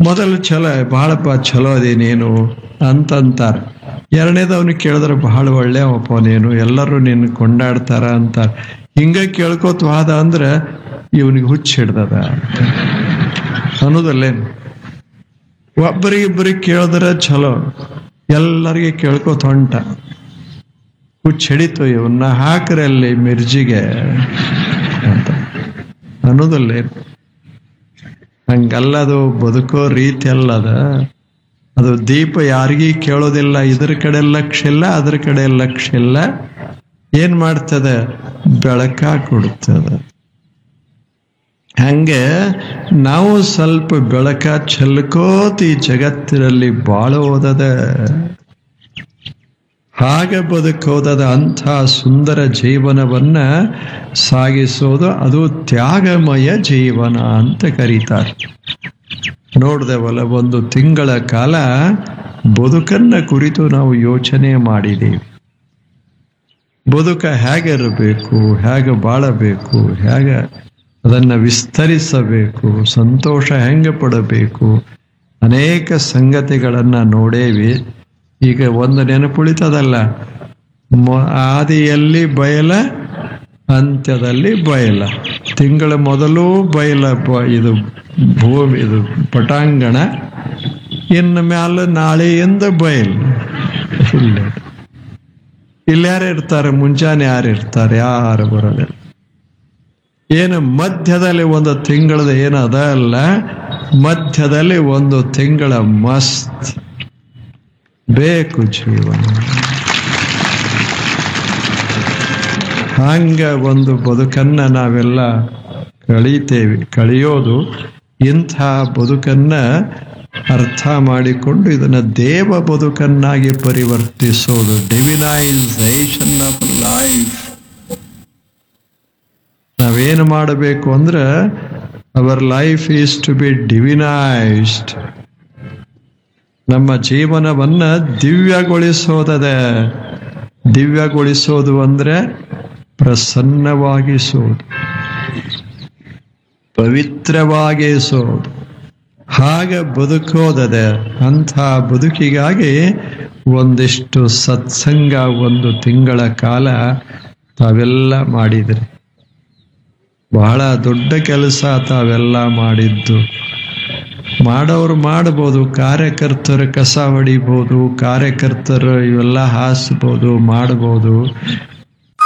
ಮೊದಲು ಚಲೋ ಬಹಳಪ್ಪ ಚಲೋ ಅದೇ ನೀನು ಅಂತಂತಾರ ಎರಡನೇದವನು ಕೇಳಿದ್ರೆ ಬಹಳ ಒಳ್ಳೆಯವಪ್ಪ ನೀನು ಎಲ್ಲರೂ ನಿನ್ನ ಕೊಂಡಾಡ್ತಾರ ಅಂತಾರ ಹಿಂಗ ಕೇಳ್ಕೋತ ಹೋದ ಅಂದ್ರೆ ಇವನಿಗೆ ಹುಚ್ಚ ಹಿಡ್ದದ ಅನ್ನೋದಲ್ಲೇನು ಒಬ್ಬರಿಗಿಬ್ಬರಿಗೆ ಕೇಳಿದ್ರೆ ಚಲೋ ಎಲ್ಲರಿಗೆ ಕೇಳ್ಕೋತ ಹೊಂಟ ಹುಚ್ಚ ಹಿಡಿತು ಇವನ್ನ ಹಾಕ್ರಲ್ಲಿ ಮಿರ್ಜಿಗೆ ಅಂತ ಅನ್ನೋದಲ್ಲೇನು ಹಂಗಲ್ಲದು ಬದುಕೋ ರೀತಿ ಅಲ್ಲದ ಅದು ದೀಪ ಯಾರಿಗೂ ಕೇಳೋದಿಲ್ಲ ಇದ್ರ ಕಡೆ ಲಕ್ಷ ಇಲ್ಲ ಅದ್ರ ಕಡೆ ಲಕ್ಷ ಇಲ್ಲ ಏನ್ ಮಾಡ್ತದೆ ಬೆಳಕ ಕೊಡ್ತದ ಹಂಗೆ ನಾವು ಸ್ವಲ್ಪ ಬೆಳಕ ಚೆಲ್ಕೋತ ಈ ಜಗತ್ತಿನಲ್ಲಿ ಬಾಳೋದದ ಹಾಗೆ ಬದುಕೋದದ ಅಂಥ ಸುಂದರ ಜೀವನವನ್ನ ಸಾಗಿಸೋದು ಅದು ತ್ಯಾಗಮಯ ಜೀವನ ಅಂತ ಕರೀತಾರೆ ನೋಡ್ದೆವಲ್ಲ ಒಂದು ತಿಂಗಳ ಕಾಲ ಬದುಕನ್ನ ಕುರಿತು ನಾವು ಯೋಚನೆ ಮಾಡಿದ್ದೀವಿ ಬದುಕ ಹೇಗಿರಬೇಕು ಹೇಗೆ ಬಾಳಬೇಕು ಹೇಗೆ ಅದನ್ನ ವಿಸ್ತರಿಸಬೇಕು ಸಂತೋಷ ಹೆಂಗೆ ಪಡಬೇಕು ಅನೇಕ ಸಂಗತಿಗಳನ್ನ ನೋಡೇವಿ ಈಗ ಒಂದು ನೆನಪುಳಿತದಲ್ಲ ಮೊ- ಆದಿಯಲ್ಲಿ ಬಯಲ ಅಂತ್ಯದಲ್ಲಿ ಬಯಲ ತಿಂಗಳ ಮೊದಲು ಬಯಲ ಬ- ಇದು ಭೂಮಿ ಇದು ಪಟಾಂಗಣ ಇನ್ನು ಮ್ಯಾಲ ನಾಳೆಯಿಂದ ಬಯಲು ಇಲ್ಲ ಇಲ್ಲಿ ಯಾರು ಇರ್ತಾರೆ ಮುಂಜಾನೆ ಯಾರು ಇರ್ತಾರೆ ಯಾರು ಬರೋದಿಲ್ಲ ಏನು ಮಧ್ಯದಲ್ಲಿ ಒಂದು ತಿಂಗಳದ ಏನು ಅದ ಅಲ್ಲ ಮಧ್ಯದಲ್ಲಿ ಒಂದು ತಿಂಗಳ ಮಸ್ತ್ ಬೇಕು ಜೀವನ ಹಂಗ ಒಂದು ಬದುಕನ್ನ ನಾವೆಲ್ಲ ಕಳೀತೇವೆ ಕಳೆಯೋದು ಇಂಥ ಬದುಕನ್ನ ಅರ್ಥ ಮಾಡಿಕೊಂಡು ಇದನ್ನ ದೇವ ಬದುಕನ್ನಾಗಿ ಪರಿವರ್ತಿಸೋದು ಡಿವಿನೈಸೇಷನ್ ಆಫ್ ಲೈಫ್ ನಾವೇನು ಮಾಡಬೇಕು ಅಂದ್ರೆ our life is to be divinised ನಮ್ಮ ಜೀವನವನ್ನ ದಿವ್ಯಗೊಳಿಸೋದದ ದಿವ್ಯಗೊಳಿಸೋದು ಅಂದ್ರೆ ಪ್ರಸನ್ನವಾಗಿಸೋದು ಪವಿತ್ರವಾಗಿಸೋದು ಹಾಗೆ ಬದುಕೋದದ ಅಂಥ ಬದುಕಿಗಾಗಿ ಒಂದಿಷ್ಟು ಸತ್ಸಂಗ ಒಂದು ತಿಂಗಳ ಕಾಲ ತಾವೆಲ್ಲ ಮಾಡಿದ್ರಿ ಬಹಳ ದೊಡ್ಡ ಕೆಲಸ ತಾವೆಲ್ಲ ಮಾಡಿದ್ದು ಮಾಡೋರು ಮಾಡ್ಬೋದು ಕಾರ್ಯಕರ್ತರು ಕಸ ಹೊಡಿಬೋದು ಕಾರ್ಯಕರ್ತರು ಇವೆಲ್ಲ ಹಾಸ್ಬೋದು ಮಾಡ್ಬೋದು